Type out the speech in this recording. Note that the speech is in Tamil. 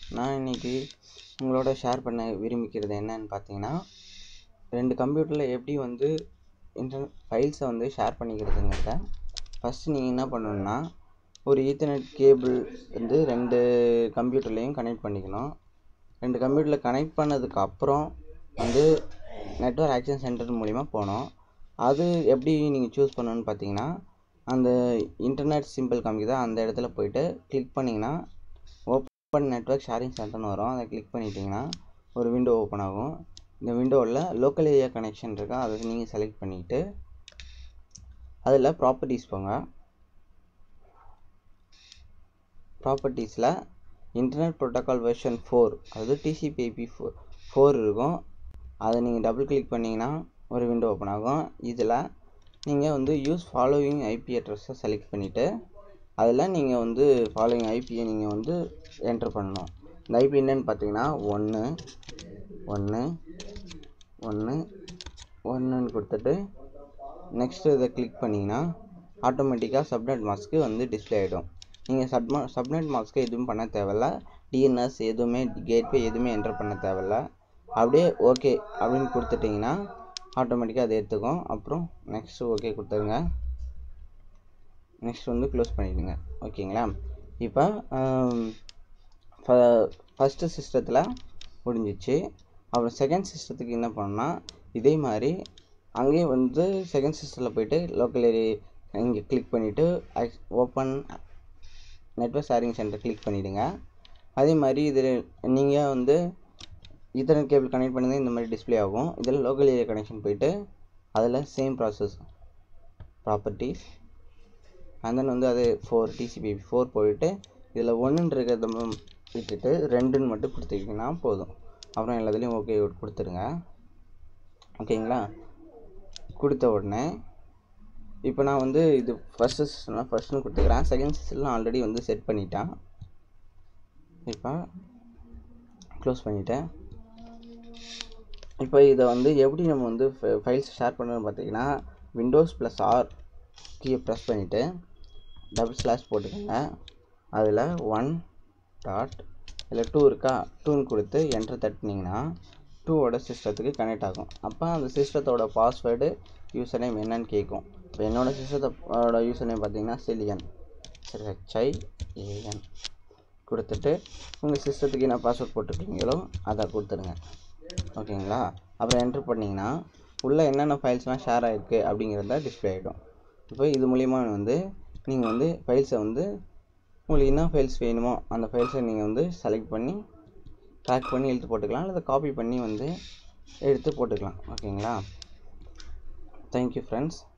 நான் இன்னைக்கு உங்களோட ஷேர் பண்ண விரும்பிக்கிறது என்னன்னு பார்த்தீங்கன்னா ரெண்டு கம்ப்யூட்டரில் எப்படி வந்து இன்டர்நெட் ஃபைல்ஸை வந்து ஷேர் பண்ணிக்கிறதுங்கிறத ஃபஸ்ட்டு நீங்கள் என்ன பண்ணணும்னா ஒரு ஈத்தர்நெட் கேபிள் வந்து ரெண்டு கம்ப்யூட்டர்லேயும் கனெக்ட் பண்ணிக்கணும் ரெண்டு கம்ப்யூட்டரில் கனெக்ட் பண்ணதுக்கு அப்புறம் வந்து நெட்ஒர்க் ஆக்சஸ் சென்டர் மூலிமா போகணும் அது எப்படி நீங்கள் சூஸ் பண்ணணும்னு பார்த்தீங்கன்னா அந்த இன்டர்நெட் சிம்பிள் காமிக்குதா அந்த இடத்துல போயிட்டு கிளிக் பண்ணிங்கன்னா ஓப்பன் நெட்ஒர்க் ஷேரிங் சென்டர்னு வரும் அதை கிளிக் பண்ணிட்டீங்கன்னா ஒரு விண்டோ ஓப்பன் ஆகும் இந்த விண்டோவில் லோக்கல் ஏரியா கனெக்ஷன் இருக்கா அதை நீங்கள் செலக்ட் பண்ணிவிட்டு அதில் ப்ராப்பர்ட்டிஸ் போங்க ப்ராப்பர்ட்டிஸில் இன்டர்நெட் ப்ரோட்டோகால் வெர்ஷன் ஃபோர் அதாவது டிசிபிஐபி ஃபோர் ஃபோர் இருக்கும் அதை நீங்கள் டபுள் கிளிக் பண்ணிங்கன்னா ஒரு விண்டோ ஓப்பன் ஆகும் இதில் நீங்கள் வந்து யூஸ் ஃபாலோவிங் ஐபி அட்ரஸை செலக்ட் பண்ணிவிட்டு அதில் நீங்கள் வந்து ஃபாலோவிங் ஐபியை நீங்கள் வந்து என்ட்ரு பண்ணணும் இந்த ஐபி என்னன்னு பார்த்தீங்கன்னா ஒன்று ஒன்று ஒன்று ஒன்றுன்னு கொடுத்துட்டு நெக்ஸ்ட்டு இதை கிளிக் பண்ணிங்கன்னா ஆட்டோமேட்டிக்காக சப்நெட் மாஸ்க்கு வந்து டிஸ்பிளே ஆகிடும் நீங்கள் சப்மா சப்நெட் மாஸ்க்கு எதுவும் பண்ண தேவையில்ல டிஎன்எஸ் எதுவுமே கேட்வே எதுவுமே என்டர் பண்ண தேவையில்ல அப்படியே ஓகே அப்படின்னு கொடுத்துட்டிங்கன்னா ஆட்டோமேட்டிக்காக அதை எடுத்துக்கும் அப்புறம் நெக்ஸ்ட்டு ஓகே கொடுத்துருங்க நெக்ஸ்ட் வந்து க்ளோஸ் பண்ணிவிடுங்க ஓகேங்களா இப்போ ஃபஸ்ட்டு சிஸ்டத்தில் முடிஞ்சிச்சு அப்புறம் செகண்ட் சிஸ்டத்துக்கு என்ன பண்ணணும்னா இதே மாதிரி அங்கேயும் வந்து செகண்ட் சிஸ்டத்தில் போயிட்டு லோக்கல் ஏரியா இங்கே கிளிக் பண்ணிவிட்டு open network sharing centre click பண்ணிவிடுங்க அதே மாதிரி இதில் நீங்கள் வந்து ஈத்தர்நெட் கேபிள் கனெக்ட் பண்ணி இந்த மாதிரி டிஸ்பிளே ஆகும் இதில் லோக்கல் ஏரியா கனெக்ஷன் போயிட்டு அதில் same process properties and then வந்து அது ஃபோர் டிசிபி ஃபோர் போயிட்டு இதில் ஒன்றுன்னு இருக்கிறத விட்டுட்டு ரெண்டுன்னு மட்டும் கொடுத்துக்கிட்டிங்கன்னா போதும் அப்புறம் எல்லாத்துலேயும் ஓகே கொடுத்துருங்க ஓகேங்களா கொடுத்த உடனே இப்போ நான் வந்து இது ஃபஸ்ட்டு சிஸ்டம்னா ஃபஸ்ட்டுன்னு கொடுத்துக்கிறேன் செகண்ட் சிஸ்டம்லாம் ஆல்ரெடி வந்து செட் பண்ணிட்டேன் இப்போ க்ளோஸ் பண்ணிட்டேன் இப்போ இதை வந்து எப்படி நம்ம வந்து ஃபைல்ஸ் ஷேர் பண்ணணும்னு பார்த்தீங்கன்னா விண்டோஸ் ப்ளஸ் ஆர் கீயை ப்ரெஸ் பண்ணிவிட்டு டபுள் ஸ்லாஷ் போட்டுக்கோங்க அதில் ஒன் டாட் இதில் டூ இருக்கா டூன்னு கொடுத்து என்டர் தட்டினீங்கன்னா டூவோட சிஸ்டத்துக்கு கனெக்ட் ஆகும் அப்போ அந்த சிஸ்டத்தோட பாஸ்வேர்டு யூசர் நேம் என்னன்னு கேட்கும் இப்போ என்னோடய சிஸ்டத்தோட யூசர் நேம் பார்த்தீங்கன்னா சிலியன் சரி ஹெச்ஐ ஏஎன் கொடுத்துட்டு உங்கள் சிஸ்டத்துக்கு என்ன பாஸ்வேர்ட் போட்டுருக்கீங்களோ அதை கொடுத்துருங்க ஓகேங்களா அப்புறம் என்ட்ரு பண்ணிங்கன்னா உள்ளே என்னென்ன ஃபைல்ஸ்லாம் ஷேர் ஆகிருக்கு அப்படிங்கிறத டிஸ்பிளே ஆகிடும் இப்போ இது மூலிமா வந்து நீங்கள் வந்து ஃபைல்ஸை வந்து உங்களுக்கு என்ன ஃபைல்ஸ் வேணுமோ அந்த ஃபைல்ஸை நீங்கள் வந்து செலக்ட் பண்ணி ட்ராக் பண்ணி எடுத்து போட்டுக்கலாம் அல்லது காப்பி பண்ணி வந்து எடுத்து போட்டுக்கலாம் ஓகேங்களா தேங்க்யூ ஃப்ரெண்ட்ஸ்